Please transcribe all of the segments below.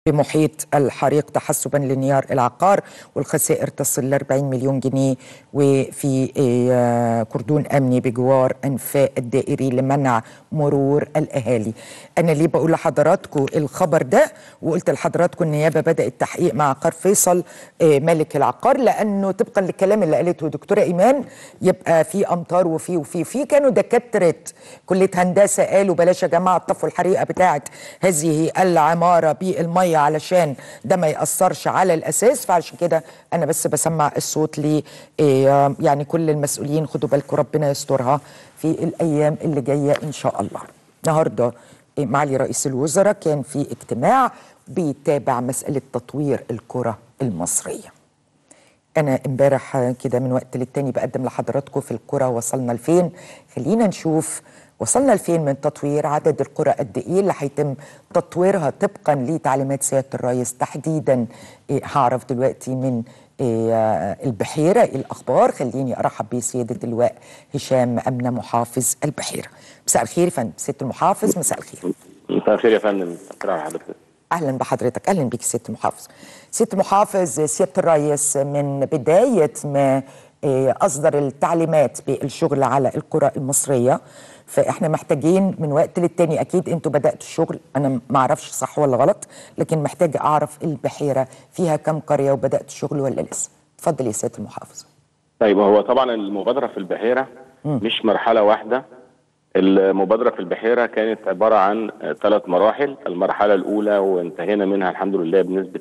بمحيط الحريق تحسبا لانهيار العقار والخسائر تصل ل 40 مليون جنيه وفي آه، كردون امني بجوار انفاق الدائري لمنع مرور الاهالي. انا ليه بقول لحضراتكم الخبر ده وقلت لحضراتكم النيابه بدات تحقيق مع عقار فيصل آه، مالك العقار لانه طبقا للكلام اللي قالته دكتوره ايمان يبقى في امطار وفي وفي في كانوا دكاتره كليه هندسه قالوا بلاش يا جماعه طفوا الحريقه بتاعه هذه العماره بالميه علشان ده ما ياثرش على الاساس فعشان كده انا بس بسمع الصوت ل آه، يعني كل المسؤولين خدوا بالكم ربنا يسترها في الايام اللي جايه ان شاء الله. النهارده آه، معالي رئيس الوزراء كان في اجتماع بيتابع مساله تطوير الكره المصريه. انا امبارح كده من وقت للتاني بقدم لحضراتكم في الكره وصلنا لفين خلينا نشوف وصلنا لفين من تطوير عدد القرى قد ايه اللي هيتم تطويرها طبقا لتعليمات سياده الرئيس تحديدا إيه هعرف دلوقتي من إيه البحيره إيه الاخبار خليني ارحب بسياده اللواء هشام امنه محافظ البحيره مساء الخير يا فندم سياده المحافظ مساء الخير مساء الخير يا فندم شكرا على حضرتك اهلا بحضرتك اهلا بك سياده المحافظ سياده المحافظ سياده الرئيس من بدايه ما إيه، اصدر التعليمات بالشغل على القرى المصريه فاحنا محتاجين من وقت للتاني اكيد انتوا بداتوا الشغل انا ما اعرفش صح ولا غلط لكن محتاجه اعرف البحيره فيها كم قريه وبدات الشغل ولا لسه اتفضل يا سياده المحافظ طيب هو طبعا المبادره في البحيره مش مرحله واحده المبادره في البحيره كانت عباره عن ثلاث مراحل المرحله الاولى وانتهينا منها الحمد لله بنسبه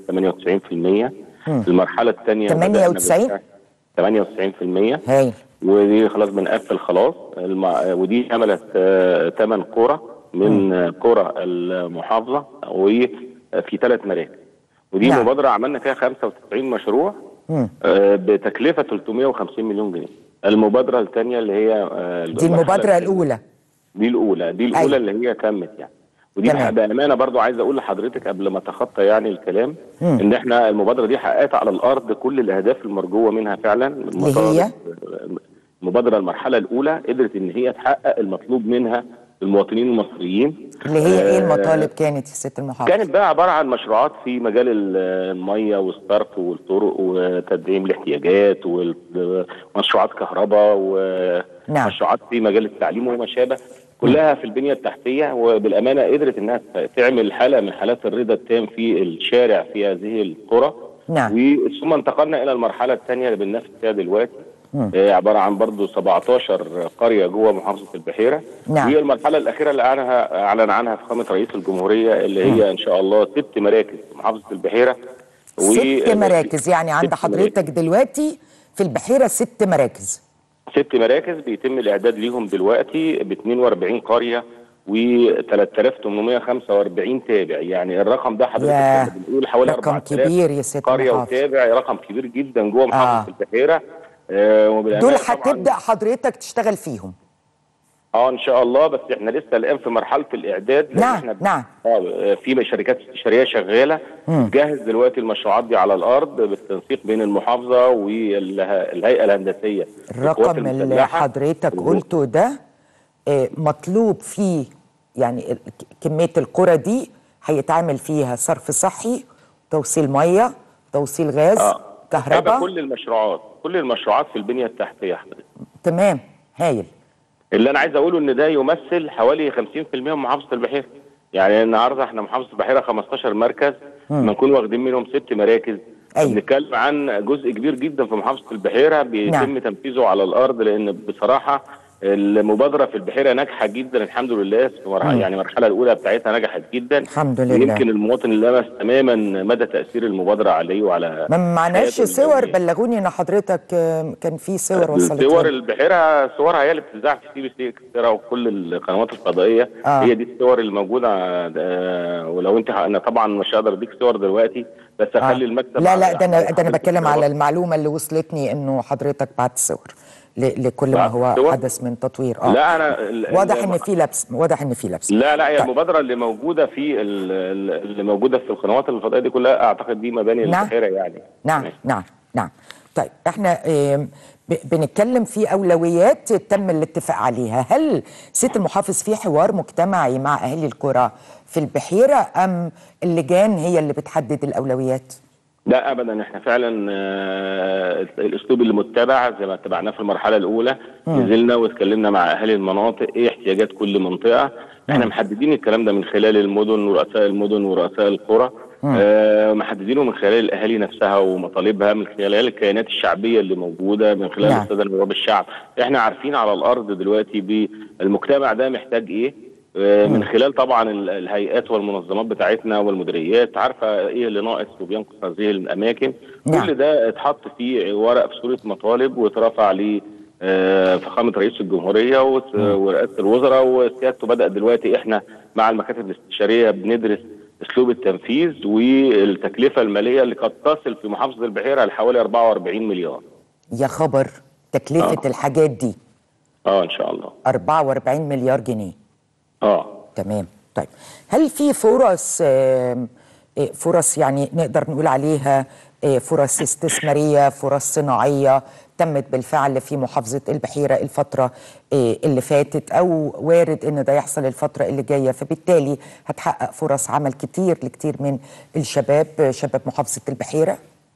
98% المرحله الثانيه 98 98% هايل ودي خلاص بنقفل خلاص الم... ودي شملت ثمان قرى من آه، قرى المحافظه وفي ثلاث مراكز ودي نعم. مبادره عملنا فيها 95 مشروع مم. آه، بتكلفه 350 مليون جنيه المبادره الثانيه اللي هي آه، دي المرحلة المبادره الثانية. الاولى دي الاولى دي الاولى أيوة. اللي هي تمت يعني ودي تمام. بامانه برضو عايز اقول لحضرتك قبل ما اتخطى يعني الكلام ان احنا المبادره دي حققت على الارض كل الاهداف المرجوه منها فعلا اللي هي؟ المبادره المرحله الاولى قدرت ان هي تحقق المطلوب منها المواطنين المصريين اللي هي ايه آه، المطالب كانت يا سياده المحافظ كانت بقى عباره عن مشروعات في مجال ال- الميه والصرف والطرق وتدعيم الاحتياجات ومشروعات كهرباء نعم. ومشروعات في مجال التعليم وما شابه كلها في البنيه التحتيه وبالامانه قدرت انها تعمل حاله من حالات الرضا التام في الشارع في هذه القرى نعم. ثم انتقلنا الى المرحله الثانيه اللي بننافس فيها دلوقتي آه، عباره عن برضو 17 قريه جوه محافظه البحيره نعم. وهي المرحله الاخيره اللي اعلنها اعلن عنها فخامه رئيس الجمهوريه اللي هي ان شاء الله ست مراكز في محافظه البحيره ست مراكز يعني عند ست حضرتك دلوقتي في البحيره ست مراكز ست مراكز بيتم الاعداد ليهم دلوقتي ب 42 قريه و 3845 تابع يعني الرقم ده حضرتك ياه، احنا بنقول حوالي رقم 4000 كبير يا ست قريه محافظ. وتابع رقم كبير جدا جوه محافظه آه. البحيره آه وبالأمانة دول طبعاً- هتبدا حضرتك تشتغل فيهم اه ان شاء الله بس احنا لسه الان في مرحله الاعداد لأن نعم، احنا نعم. اه في شركات استشاريه شغاله جاهز دلوقتي المشروعات دي على الارض بالتنسيق بين المحافظه والهيئه الهندسيه للقوات الرقم اللي المسلحة. حضرتك قلته ده آه، مطلوب فيه يعني ال- كميه القرى دي هيتعمل فيها صرف صحي توصيل ميه توصيل غاز اه هيبقى كهرباء كل المشروعات كل المشروعات في البنيه التحتيه حضرتك تمام هايل اللي انا عايز اقوله ان ده يمثل حوالي 50% من محافظه البحيره يعني النهارده احنا محافظه البحيره 15 مركز بنكون واخدين منهم ست مراكز أيوة. بنتكلم عن جزء كبير جدا في محافظه البحيره بيتم نعم. تنفيذه على الارض لان بصراحه المبادره في البحيره ناجحه جدا الحمد لله في مرحلة يعني المرحله الاولى بتاعتها نجحت جدا الحمد لله. ويمكن المواطن لمس تماما مدى تاثير المبادره عليه وعلى ما معناش حياته صور اليومية. بلغوني ان حضرتك آه، كان في صور وصلت صور لي. البحيره صورها هي اللي بتذاع في سي بي سي اكسترا وكل القنوات الفضائيه آه. هي دي الصور اللي موجوده آه، ولو انت انا طبعا مش هقدر اديك صور دلوقتي بس اخلي المكتب لا لا على- ده انا ده انا على بتكلم على الصور. المعلومه اللي وصلتني انه حضرتك بعت صور ل- لكل ما بعت هو صور؟ حدث من تطوير اه لا انا ال- واضح ال- ان في لبس واضح ان في لبس لا لا هي طيب. المبادره اللي موجوده في ال- ال- اللي موجوده في القنوات الفضائيه دي كلها اعتقد دي مباني نعم. البحيره يعني نعم ماشي. نعم نعم طيب احنا آم، ب- بنتكلم في اولويات تم الاتفاق عليها هل سياده المحافظ في حوار مجتمعي مع اهالي القرى في البحيره ام اللجان هي اللي بتحدد الاولويات لا ابدا احنا فعلا آه، الاسلوب اللي متبع زي ما اتبعناه في المرحله الاولى نزلنا واتكلمنا مع اهالي المناطق ايه احتياجات كل منطقه احنا محددين الكلام ده من خلال المدن ورؤساء المدن ورؤساء القرى آه محددينه من خلال الاهالي نفسها ومطالبها من خلال الكيانات الشعبيه اللي موجوده من خلال نعم. الساده نواب الشعب احنا عارفين على الارض دلوقتي بالمجتمع ده محتاج ايه آه، من خلال طبعا ال- الهيئات والمنظمات بتاعتنا والمديريات عارفه ايه اللي ناقص وبينقص هذه الاماكن نعم. كل ده اتحط فيه ورق في صوره مطالب واترفع ل آه، فخامه رئيس الجمهوريه وس- ورئاسه الوزراء وسيادته بدا دلوقتي احنا مع المكاتب الاستشاريه بندرس اسلوب التنفيذ والتكلفه الماليه اللي قد تصل في محافظه البحيره لحوالي 44 مليار يا خبر تكلفه آه. الحاجات دي اه ان شاء الله 44 مليار جنيه اه تمام طيب هل في فرص آم، آه، فرص يعني نقدر نقول عليها آه، فرص استثمارية فرص صناعية تمت بالفعل في محافظة البحيرة الفترة آه، اللي فاتت أو وارد إن ده يحصل الفترة اللي جاية فبالتالي هتحقق فرص عمل كتير لكتير من الشباب آه، شباب محافظة البحيرة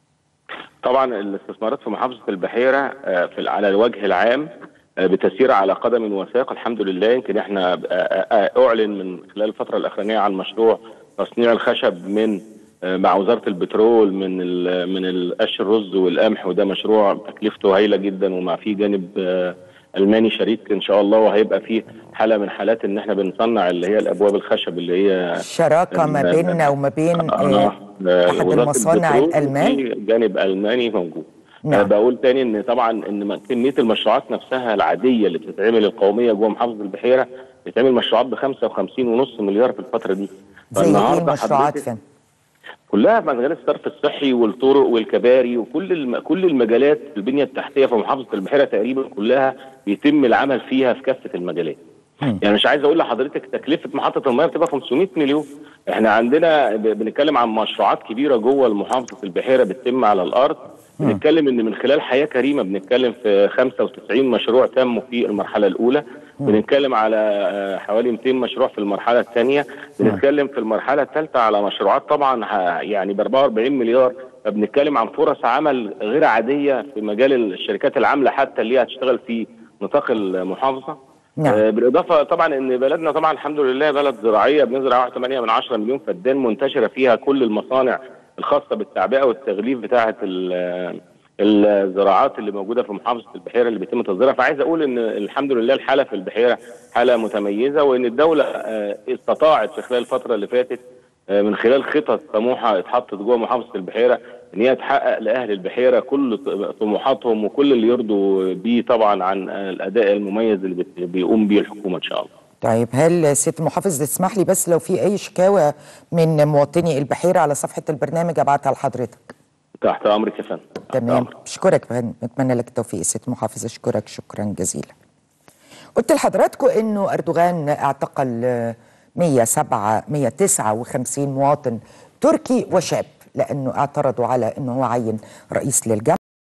طبعا الاستثمارات في محافظه البحيره آه، في على الوجه العام آه، بتسير على قدم وساق الحمد لله يمكن احنا آه، آه، اعلن من خلال الفتره الاخرانيه عن مشروع تصنيع الخشب من آه، مع وزاره البترول من ال- من القش الرز والقمح وده مشروع تكلفته هايله جدا ومع فيه جانب آه، الماني شريك ان شاء الله وهيبقى فيه حاله من حالات ان احنا بنصنع اللي هي الابواب الخشب اللي هي شراكة ما ال- بيننا وما بين آه، آه، أحد وزارة المصانع البترول الألمان في جانب الماني موجود نعم. نعم. بقول تاني ان طبعا ان م- كميه المشروعات نفسها العاديه اللي بتتعمل القوميه جوه محافظه البحيره بتعمل مشروعات ب 55 ونص مليار في الفتره دي زي إيه فالنهاردة المشروعات حضرتك فين؟ كلها مجال الصرف الصحي والطرق والكباري وكل الم... كل المجالات البنيه التحتيه في محافظه البحيره تقريبا كلها بيتم العمل فيها في كافه المجالات. مم. يعني مش عايز اقول لحضرتك تكلفه محطه المياه بتبقى 500 مليون احنا عندنا ب... بنتكلم عن مشروعات كبيره جوه محافظه البحيره بتتم على الارض بنتكلم ان من خلال حياه كريمه بنتكلم في 95 مشروع تموا في المرحله الاولى بنتكلم على آه، حوالي 200 مشروع في المرحله الثانيه بنتكلم في المرحله الثالثه على مشروعات طبعا ه- يعني ب 44 مليار فبنتكلم عن فرص عمل غير عاديه في مجال الشركات العامله حتى اللي هي هتشتغل في نطاق المحافظه نعم. آه، بالاضافه طبعا ان بلدنا طبعا الحمد لله بلد زراعيه بنزرع 1.8 من 10 مليون فدان منتشره فيها كل المصانع الخاصه بالتعبئه والتغليف بتاعه ال- الزراعات اللي موجوده في محافظه البحيره اللي بيتم تصديرها فعايز اقول ان الحمد لله الحاله في البحيره حاله متميزه وان الدوله آه، استطاعت في خلال الفتره اللي فاتت آه، من خلال خطط طموحه اتحطت جوه محافظه البحيره ان هي تحقق لاهل البحيره كل ط- طموحاتهم وكل اللي يرضوا بيه طبعا عن آه، الاداء المميز اللي بت- بيقوم بيه الحكومه ان شاء الله. طيب هل سياده المحافظ تسمح لي بس لو في اي شكاوى من مواطني البحيره على صفحه البرنامج ابعتها لحضرتك تحت امرك يا فندم. تحت تمام أمرك. بشكرك فندم بتمنى لك التوفيق سياده المحافظ اشكرك شكرا جزيلا قلت لحضراتكم انه اردوغان اعتقل آه، 107 159 مواطن تركي وشاب لانه اعترضوا على انه هو عين رئيس للجامعه